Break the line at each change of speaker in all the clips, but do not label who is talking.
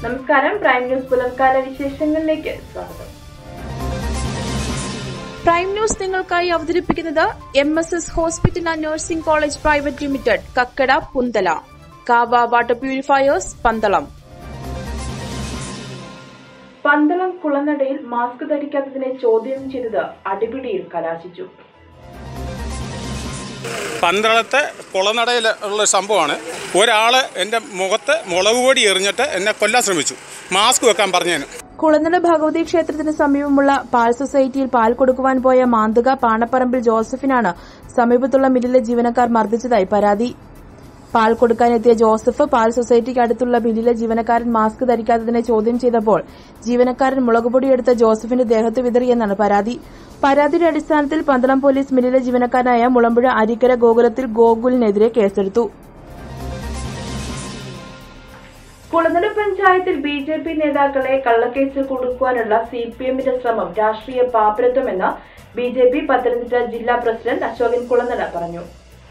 നമസ്കാരം prime news പുലർക്കാല വിശേഷങ്ങളിലേക്ക് സ്വാഗതം
പ്രൈം ന്യൂസ് നിങ്ങൾക്കായി അവതരിപ്പിക്കുന്നത് M S S hospital and nursing college private limited Kakkada Punthala Kava water purifiers Pandalam
Pandalam കുളനടയിൽ മാസ്ക് ധരിക്കാത്തതിനെ ചോദ്യം ചെയ്തത് അടിപിടിയിൽ കലാശിച്ചു
പന്തളത്തെ കുളനടയിൽ ഉള്ള സംഭവമാണ് ഒരാൾ എൻ്റെ മുഖത്ത് മുളക് പൊടി എറിഞ്ഞിട്ട് എന്നെ കൊല്ലാൻ ശ്രമിച്ചു മാസ്ക് വെക്കാൻ പറഞ്ഞേന്
കുളനട ഭഗവതി ക്ഷേത്രത്തിന് സമീപമുള്ള പാൽ സൊസൈറ്റിയിൽ പാൽ കൊടുക്കുവാൻ പോയ മാന്തുക പാണപ്പറമ്പിൽ ജോസഫിനാണ് സമീപത്തുള്ള മില്ലിലെ ജീവനക്കാർ മർദ്ദിച്ചതായി പരാതി പാൽ കൊടുക്കാനെത്തിയ ജോസഫ് പാൽ സൊസൈറ്റിക്ക് അടുത്തുള്ള മില്ലിലെ ജീവനക്കാരൻ മാസ്ക് ധരിക്കാത്തതിനെ ചോദ്യം ചെയ്തപ്പോൾ ജീവനക്കാരൻ മുളകുപൊടിയെടുത്ത് ജോസഫിന്റെ ദേഹത്ത് വിതറിയെന്നാണ് പരാതി പരാതിയുടെ അടിസ്ഥാനത്തിൽ പന്തളം പോലീസ് മില്ലിലെ ജീവനക്കാരനായ മുളമ്പുഴ അരിക്കര ഗോകുലത്തിൽ ഗോകുലിനെതിരെ കേസെടുത്തു
കുളനട പഞ്ചായത്തിൽ ബി ജെ പി നേതാക്കളെ കള്ളക്കേസിൽ കൊടുക്കുവാനുള്ള സി പി എമ്മിന്റെ ശ്രമം രാഷ്ട്രീയ പാപ്പരത്വമെന്ന് ബി ജെ പി പത്തനംതിട്ട ജില്ലാ പ്രസിഡന്റ് അശോകൻ കുളനട പറഞ്ഞു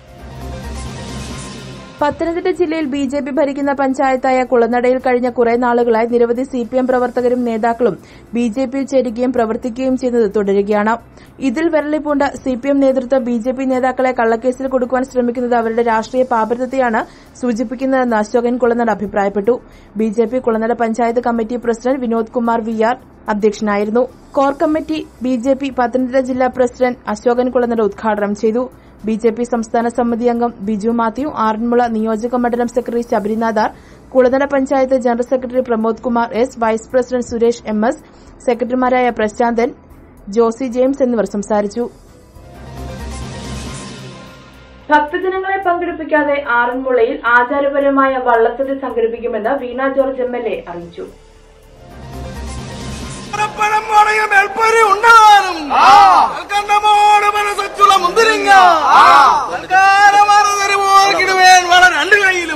പത്തനംതിട്ട ജില്ലയിൽ ബി ജെ പി ഭരിക്കുന്ന പഞ്ചായത്തായ കുളനടയിൽ കഴിഞ്ഞ കുറെ നാളുകളായി നിരവധി സി പി എം പ്രവർത്തകരും നേതാക്കളും ബി ജെ പിയിൽ ചേരുകയും പ്രവർത്തിക്കുകയും ചെയ്യുന്നത് തുടരുകയാണ് ഇതിൽ വിരളിപ്പൂണ്ട സി പി എം നേതൃത്വം ബി ജെ പി നേതാക്കളെ കള്ളക്കേസിൽ കൊടുക്കുവാൻ ശ്രമിക്കുന്നത് അവരുടെ രാഷ്ട്രീയ പാപരത്വത്തെയാണ് സൂചിപ്പിക്കുന്നതെന്ന് അശോകൻ കുളനട അഭിപ്രായപ്പെട്ടു B J P Kulanada panchayat committee president Vinod Kumar V R അധ്യക്ഷനായിരുന്നു core committee B J P Pathanamthitta ജില്ലാ പ്രസിഡന്റ് അശോകൻ കുളനട ഉദ്ഘാടനം ചെയ്തു ബി ജെ പി സംസ്ഥാന സമിതി അംഗം ബിജു മാത്യു ആറന്മുള നിയോജക മണ്ഡലം സെക്രട്ടറി ശബരിനാഥാർ Kulanada panchayat general secretary Pramod Kumar S vice president Suresh M S സെക്രട്ടറിമാരായ പ്രശാന്തൻ ജോസി ജെയിംസ് എന്നിവർ സംസാരിച്ചു
ഭക്തജനങ്ങളെ പങ്കെടുപ്പിക്കാതെ ആറന്മുളയിൽ ആചാരപരമായ വള്ളസദ്യ സംഘടിപ്പിക്കുമെന്ന് Veena George M L A അറിയിച്ചു
പണം പണയം മേൽപ്പരി ഉണ്ടാകാനും കണ്ടമോട് മനസ്സുള്ള മുന്തിരിങ്ങ സർക്കാരമാറിടുവേൻ വള രണ്ടു കൈയിലും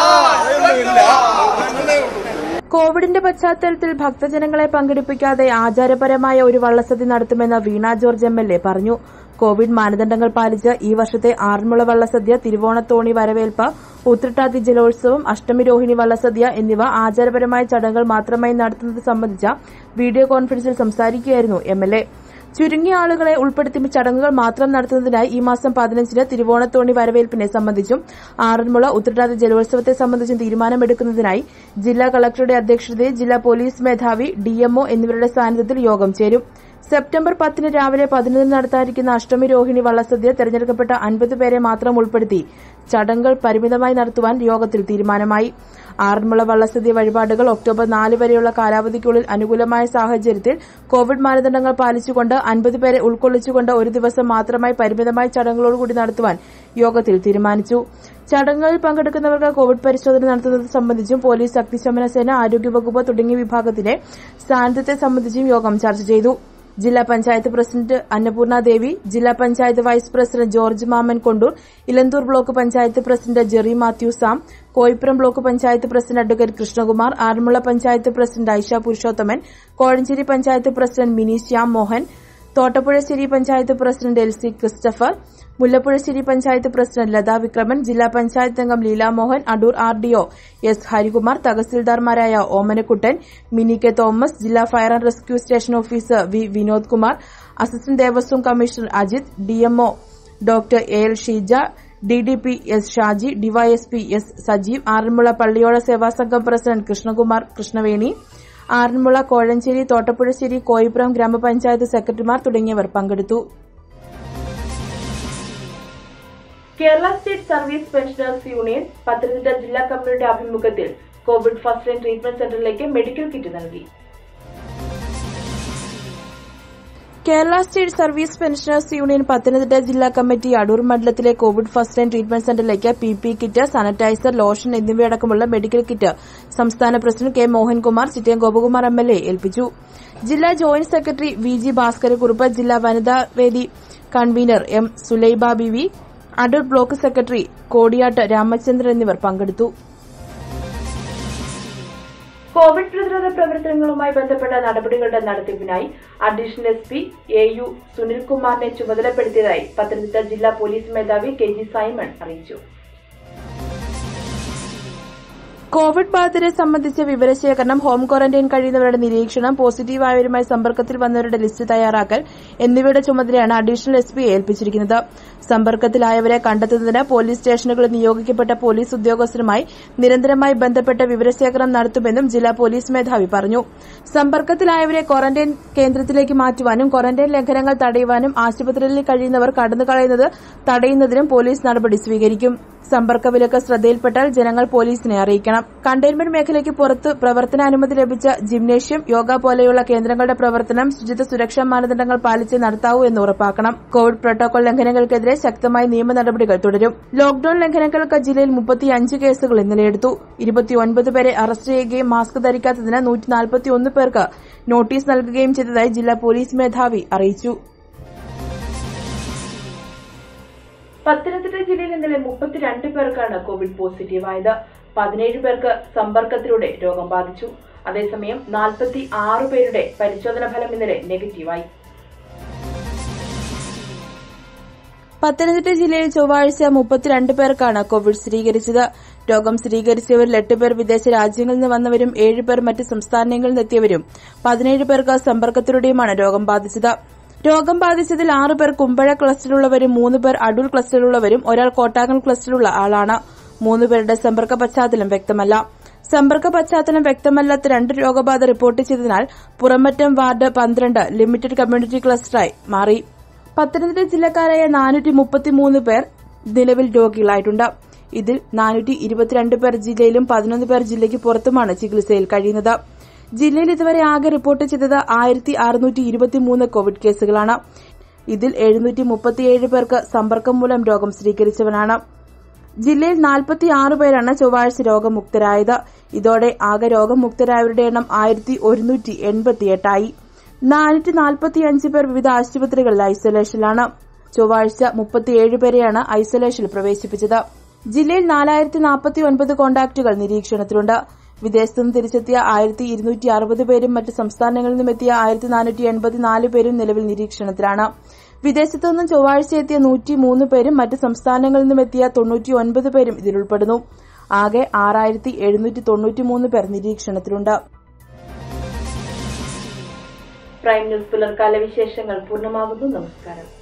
കോവിഡിന്റെ പശ്ചാത്തലത്തിൽ ഭക്തജനങ്ങളെ പങ്കെടുപ്പിക്കാതെ ആചാരപരമായ ഒരു വള്ളസദ്യ നടത്തുമെന്ന് Veena George M L A പറഞ്ഞു കോവിഡ് മാനദണ്ഡങ്ങൾ പാലിച്ച് ഈ വർഷത്തെ ആറന്മുള വള്ളസദ്യ തിരുവോണത്തോണി വരവേൽപ്പ് ഉത്രട്ടാതി ജലോത്സവം അഷ്ടമി രോഹിണി വള്ളസദ്യ എന്നിവ ആചാരപരമായ ചടങ്ങുകൾ മാത്രമായി നടത്തുന്നത് സംബന്ധിച്ച വീഡിയോ കോൺഫറൻസിൽ സംസാരിക്കുകയായിരുന്നു എം എൽ എ ചുരുങ്ങിയ ആളുകളെ ഉൾപ്പെടുത്തി ചടങ്ങുകൾ മാത്രം നടത്തുന്നതിനായി ഈ മാസം പതിനഞ്ചിന് തിരുവോണത്തോണി വരവേൽപ്പിനെ സംബന്ധിച്ചും ആറന്മുള ഉത്രട്ടാതി ജലോത്സവത്തെ സംബന്ധിച്ചും തീരുമാനമെടുക്കുന്നതിനായി ജില്ലാ കളക്ടറുടെ അധ്യക്ഷതയിൽ ജില്ലാ പോലീസ് മേധാവി ഡിഎംഒ എന്നിവരുടെ സാന്നിധ്യത്തിൽ യോഗം ചേരും സെപ്റ്റംബർ പത്തിന് രാവിലെ പതിനൊന്നിന് നടത്താനിരിക്കുന്ന അഷ്ടമി രോഹിണി വള്ളസദ്യ തെരഞ്ഞെടുക്കപ്പെട്ട അൻപത് പേരെ മാത്രം ഉൾപ്പെടുത്തി ചടങ്ങുകൾ പരിമിതമായി നടത്തുവാൻ യോഗത്തിൽ തീരുമാനമായി ആറന്മുള വള്ളസദ്യ വഴിപാടുകൾ ഒക്ടോബർ നാല് വരെയുള്ള കാലാവധിക്കുള്ളിൽ അനുകൂലമായ സാഹചര്യത്തിൽ കോവിഡ് മാനദണ്ഡങ്ങൾ പാലിച്ചുകൊണ്ട് അൻപത് പേരെ ഉൾക്കൊള്ളിച്ചുകൊണ്ട് ഒരു ദിവസം മാത്രമായി പരിമിതമായ ചടങ്ങുകളോടുകൂടി നടത്തുവാൻ യോഗത്തിൽ തീരുമാനിച്ചു ചടങ്ങുകളിൽ പങ്കെടുക്കുന്നവർക്ക് കോവിഡ് പരിശോധന നടത്തുന്നത് സംബന്ധിച്ചും പോലീസ് അഗ്നിശമന സേന ആരോഗ്യവകുപ്പ് തുടങ്ങിയ വിഭാഗത്തിന്റെ സാന്നിധ്യത്തെ സംബന്ധിച്ചും യോഗം ചർച്ച ചെയ്തു ജില്ലാ പഞ്ചായത്ത് പ്രസിഡന്റ് അന്നപൂർണ ദേവി ജില്ലാ പഞ്ചായത്ത് വൈസ് പ്രസിഡന്റ് ജോർജ് മാമൻ കൊണ്ടൂർ Elanthoor block panchayat president Jerry Mathew Sam Koipuram block panchayat president advocate Krishnakumar Aranmula panchayat president Aisha Purushothaman Kozhencherry panchayat president Mini Shyam Mohan Thottappuzhassery panchayat president L C Christopher Mullappuzhassery panchayat president Latha Vikraman ജില്ലാ പഞ്ചായത്ത് അംഗം Leela Mohan Adoor RDO S Harikumar തഹസിൽദാർമാരായ ഓമനക്കുട്ടൻ മിനി കെ തോമസ് ജില്ലാ fire and rescue station officer V Vinod Kumar assistant Devaswom commissioner Ajith DMO doctor A L Sheeja DDP S Shaji DYSP S Sajeev Aranmula പള്ളിയോട സേവാസംഘം president Krishnakumar Krishnaveni Aranmula Kozhencherry Thottappuzhassery Koipuram grama panchayat സെക്രട്ടറിമാർ തുടങ്ങിയവർ പങ്കെടുത്തു
Kerala state service pensioners union Pathanamthitta ജില്ലാ കമ്മിറ്റിയുടെ ആഭിമുഖ്യത്തിൽ കോവിഡ് ഫസ്റ്റ് ലൈൻ ട്രീറ്റ്മെന്റ് സെന്ററിലേക്ക് മെഡിക്കൽ കിറ്റ് നൽകി
Kerala state service pensioners union Pathanamthitta ജില്ലാ കമ്മിറ്റി അടൂർ മണ്ഡലത്തിലെ കോവിഡ് ഫസ്റ്റ് ലൈൻ ട്രീറ്റ്മെന്റ് സെന്ററിലേക്ക് P P kit sanitizer lotion എന്നിവയടക്കമുള്ള മെഡിക്കൽ കിറ്റ് സംസ്ഥാന president K Mohankumar Chittayam Gopakumar M L A ഏൽപ്പിച്ചു ജില്ലാ joint secretary V G Bhaskarakurup ജില്ലാ വനിതാ വേദി convener M Sulaiba Beevi Adoor block secretary Kodiyattu Ramachandran എന്നിവർ പങ്കെടുത്തു
കോവിഡ് പ്രതിരോധ പ്രവർത്തനങ്ങളുമായി ബന്ധപ്പെട്ട നടപടികളുടെ നടത്തിപ്പിനായി additional S P A U സുനിൽകുമാറിനെ ചുമതലപ്പെടുത്തിയതായി പത്തനംതിട്ട ജില്ലാ പോലീസ് മേധാവി കെ ജി സൈമൺ അറിയിച്ചു
കോവിഡ് ബാധിതരെ സംബന്ധിച്ച വിവരശേഖരണം ഹോം ക്വാറന്റൈൻ കഴിയുന്നവരുടെ നിരീക്ഷണം പോസിറ്റീവായവരുമായി സമ്പർക്കത്തിൽ വന്നവരുടെ ലിസ്റ്റ് തയ്യാറാക്കൽ എന്നിവയുടെ ചുമതലയാണ് അഡീഷണൽ എസ് പിയെ ഏൽപ്പിച്ചിരിക്കുന്നത് സമ്പർക്കത്തിലായവരെ കണ്ടെത്തുന്നതിന് പോലീസ് സ്റ്റേഷനുകളിൽ നിയോഗിക്കപ്പെട്ട പോലീസ് ഉദ്യോഗസ്ഥരുമായി നിരന്തരമായി ബന്ധപ്പെട്ട് വിവരശേഖരണം നടത്തുമെന്നും ജില്ലാ പോലീസ് മേധാവി പറഞ്ഞു സമ്പർക്കത്തിലായവരെ ക്വാറന്റൈൻ കേന്ദ്രത്തിലേക്ക് മാറ്റുവാനും ക്വാറന്റൈൻ ലംഘനങ്ങൾ തടയുവാനും ആശുപത്രിയിൽ കഴിയുന്നവർ കടന്നുകളയുന്നത് തടയുന്നതിനും പോലീസ് നടപടി സ്വീകരിക്കും സമ്പർക്ക വിലക്ക് ശ്രദ്ധയിൽപ്പെട്ടാൽ ജനങ്ങൾ പോലീസിനെ അറിയിക്കണം കണ്ടെയ്ൻമെന്റ് മേഖലയ്ക്ക് പുറത്ത് പ്രവർത്തനാനുമതി ലഭിച്ച ജിംനേഷ്യം യോഗ പോലെയുള്ള കേന്ദ്രങ്ങളുടെ പ്രവർത്തനം ശുചിത്വ സുരക്ഷാ മാനദണ്ഡങ്ങൾ പാലിച്ച് നടത്താവൂ എന്ന് ഉറപ്പാക്കണം കോവിഡ് പ്രോട്ടോകോൾ ലംഘനങ്ങൾക്കെതിരെ ശക്തമായ നിയമ നടപടികൾ തുടരും ലോക്ഡൌൺ ലംഘനങ്ങൾക്ക് ജില്ലയിൽ മുപ്പത്തിയഞ്ച് കേസുകൾ ഇന്നലെ എടുത്തു ഇരുപത്തിയൊൻപത് പേരെ അറസ്റ്റ് ചെയ്യുകയും മാസ്ക് ധരിക്കാത്തതിന് നൂറ്റി പേർക്ക് നോട്ടീസ് നൽകുകയും ചെയ്തതായി ജില്ലാ പോലീസ് മേധാവി അറിയിച്ചു
പത്തനംതിട്ട ജില്ലയിൽ ഇന്നലെ മുപ്പത്തിരണ്ട് പേർക്കാണ് കോവിഡ് പോസിറ്റീവ് ആയത് പതിനേഴ് പേർക്ക് സമ്പർക്കത്തിലൂടെ രോഗം ബാധിച്ചു അതേസമയം നാൽപ്പത്തി ആറ് പേരുടെ പരിശോധന ഫലം ഇന്നലെ നെഗറ്റീവായി
പത്തനംതിട്ട ജില്ലയിൽ ചൊവ്വാഴ്ച മുപ്പത്തിരണ്ട് പേർക്കാണ് കോവിഡ് സ്ഥിരീകരിച്ചത് രോഗം സ്ഥിരീകരിച്ചവരിൽ എട്ട് പേർ വിദേശ രാജ്യങ്ങളിൽ നിന്ന് വന്നവരും ഏഴ് പേർ മറ്റ് സംസ്ഥാനങ്ങളിൽ നിന്നെത്തിയവരും പതിനേഴ് പേർക്ക് സമ്പർക്കത്തിലൂടെയുമാണ് രോഗം ബാധിച്ചത് രോഗം ബാധിച്ചതിൽ ആറ് പേർ കുമ്പഴ ക്ലസ്റ്ററിലുള്ളവരും മൂന്ന് പേർ അടൂർ ക്ലസ്റ്ററിലുള്ളവരും ഒരാൾ കോട്ടാങ്ങൽ ക്ലസ്റ്ററിലുള്ള ആളാണ് മൂന്ന് പേരുടെ സമ്പർക്ക പശ്ചാത്തലം വ്യക്തമല്ല സമ്പർക്ക പശ്ചാത്തലം വ്യക്തമല്ലാത്ത രണ്ട് രോഗബാധ റിപ്പോർട്ട് ചെയ്തതിനാൽ പുറമറ്റം വാർഡ് പന്ത്രണ്ട് ലിമിറ്റഡ് കമ്മ്യൂണിറ്റി ക്ലസ്റ്ററായി മാറി പത്തനംതിട്ട ജില്ലക്കാരായ നാനൂറ്റി മുപ്പത്തിമൂന്ന് പേർ നിലവിൽ രോഗികളായിട്ടുണ്ട് ഇതിൽ നാനൂറ്റി ഇരുപത്തിരണ്ട് പേർ ജില്ലയിലും പതിനൊന്ന് പേർ ജില്ലയ്ക്ക് പുറത്തുമാണ് ചികിത്സയിൽ കഴിയുന്നത് ജില്ലയിൽ ഇതുവരെ ആകെ റിപ്പോർട്ട് ചെയ്തത് ആയിരത്തി അറുന്നൂറ്റി ഇരുപത്തിമൂന്ന് കോവിഡ് കേസുകളാണ് ഇതിൽ എഴുന്നൂറ്റി മുപ്പത്തിയേഴ് പേർക്ക് സമ്പർക്കം മൂലം രോഗം സ്ഥിരീകരിച്ചവരാണ് ജില്ലയിൽ നാൽപ്പത്തിയാറ് പേരാണ് ചൊവ്വാഴ്ച രോഗമുക്തരായത് ഇതോടെ ആകെ രോഗമുക്തരായവരുടെ എണ്ണം ആയിരത്തി ഒരുന്നൂറ്റി എൺപത്തിയെട്ടായി നാനൂറ്റി നാൽപ്പത്തിയഞ്ച് പേർ വിവിധ ആശുപത്രികളിൽ ഐസൊലേഷനിലാണ് ചൊവ്വാഴ്ച മുപ്പത്തിയേഴ് പേരെയാണ് ഐസൊലേഷനിൽ പ്രവേശിപ്പിച്ചത് ജില്ലയിൽ നാലായിരത്തി നാൽപ്പത്തി ഒൻപത് കോണ്ടാക്ടുകൾ നിരീക്ഷണത്തിലുണ്ട് വിദേശത്തുനിന്ന് തിരിച്ചെത്തിയ ആയിരത്തി ഇരുന്നൂറ്റി അറുപത് പേരും മറ്റ് സംസ്ഥാനങ്ങളിൽ നിന്നും എത്തിയ ആയിരത്തി നാനൂറ്റി എൺപത്തിനാല് പേരും നിലവിൽ നിരീക്ഷണത്തിലാണ് വിദേശത്തു നിന്നും ചൊവ്വാഴ്ച എത്തിയ നൂറ്റി മൂന്ന് പേരും മറ്റ് സംസ്ഥാനങ്ങളിൽ നിന്നും എത്തിയ തൊണ്ണൂറ്റി ഒൻപത് പേരും ഇതിലുൾപ്പെടുന്നു ആകെ ആറായിരത്തി എഴുന്നൂറ്റി തൊണ്ണൂറ്റിമൂന്ന് പേർ നിരീക്ഷണത്തിലുണ്ട്
പ്രൈം ന്യൂസ് പുലർക്കാല വിശേഷങ്ങൾ പൂർണ്ണമാകുന്നു നമസ്കാരം